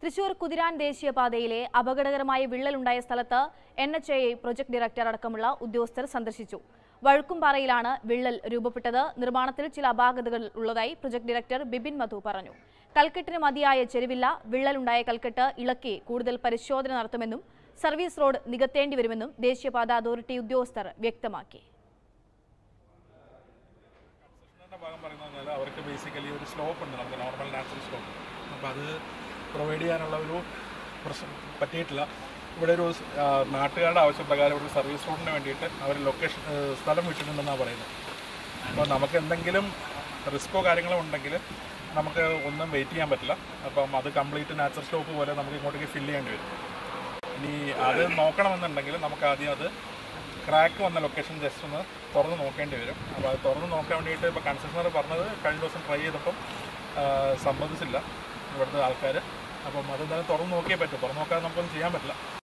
തൃശൂർ കുതിരാൻ ദേശീയപാതയിലെ അപകടകരമായ വിള്ളലുണ്ടായ സ്ഥലത്ത് N H A project director അടക്കമുള്ള ഉദ്യോഗസ്ഥർ സന്ദർശിച്ചു വഴുക്കുംപാറയിലാണ് വിള്ളൽ രൂപപ്പെട്ടത് നിർമ്മാണത്തിൽ ചില അപാകതകൾ ഉള്ളതായി പ്രൊജക്ട് ഡയറക്ടർ ബിബിൻ മധു പറഞ്ഞു കൽക്കെട്ടിന് മതിയായ ചെരുവില്ല വിള്ളലുണ്ടായ കൽക്കെട്ട് ഇളക്കി കൂടുതൽ പരിശോധന നടത്തുമെന്നും സർവീസ് റോഡ് നികത്തേണ്ടി വരുമെന്നും ദേശീയപാത അതോറിറ്റി ഉദ്യോഗസ്ഥർ വ്യക്തമാക്കി കൺസ്ട്രക്ഷൻ്റെ ഭാഗം പറയുന്നത് പറഞ്ഞാൽ അവർക്ക് ബേസിക്കലി ഒരു സ്ലോപ്പ് ഉണ്ട് നമുക്ക് നോർമൽ നാച്ചുറൽ സ്ലോപ്പ് അപ്പോൾ അത് പ്രൊവൈഡ് ചെയ്യാനുള്ള ഒരു പ്രശ്നം പറ്റിയിട്ടില്ല ഇവിടെ ഒരു ആ, നാട്ടുകാരുടെ ആവശ്യപ്രകാരം ഒരു സർവീസ് റോഡിന് വേണ്ടിയിട്ട് അവർ ലൊക്കേഷൻ ആ, സ്ഥലം വിട്ടിട്ടുണ്ടെന്നാണ് പറയുന്നത് അപ്പോൾ നമുക്ക് എന്തെങ്കിലും റിസ്ക്കോ കാര്യങ്ങളോ ഉണ്ടെങ്കിൽ നമുക്ക് ഒന്നും വെയിറ്റ് ചെയ്യാൻ പറ്റില്ല അപ്പം അത് കംപ്ലീറ്റ് നാച്ചുറൽ സ്ലോപ്പ് പോലെ നമുക്ക് ഇങ്ങോട്ടേക്ക് ഫില്ല് ചെയ്യേണ്ടി വരും ഇനി അത് നോക്കണമെന്നുണ്ടെങ്കിൽ നമുക്ക് ആദ്യം അത് ക്രാക്ക് വന്ന ലൊക്കേഷൻ ജസ്റ്റ് ഒന്ന് തുറന്ന് നോക്കേണ്ടി വരും അപ്പോൾ അത് തുറന്ന് നോക്കാൻ വേണ്ടിയിട്ട് ഇപ്പോൾ കൺസെഷണർ പറഞ്ഞത് കഴിഞ്ഞ ദിവസം ട്രൈ ചെയ്തപ്പം ആ, സമ്മതിച്ചില്ല ഇവിടുത്തെ ആൾക്കാർ അപ്പം അതെന്തായാലും തുറന്ന് നോക്കിയേ പറ്റും തുറന്ന് നോക്കാതെ നമുക്കൊന്നും ചെയ്യാൻ പറ്റില്ല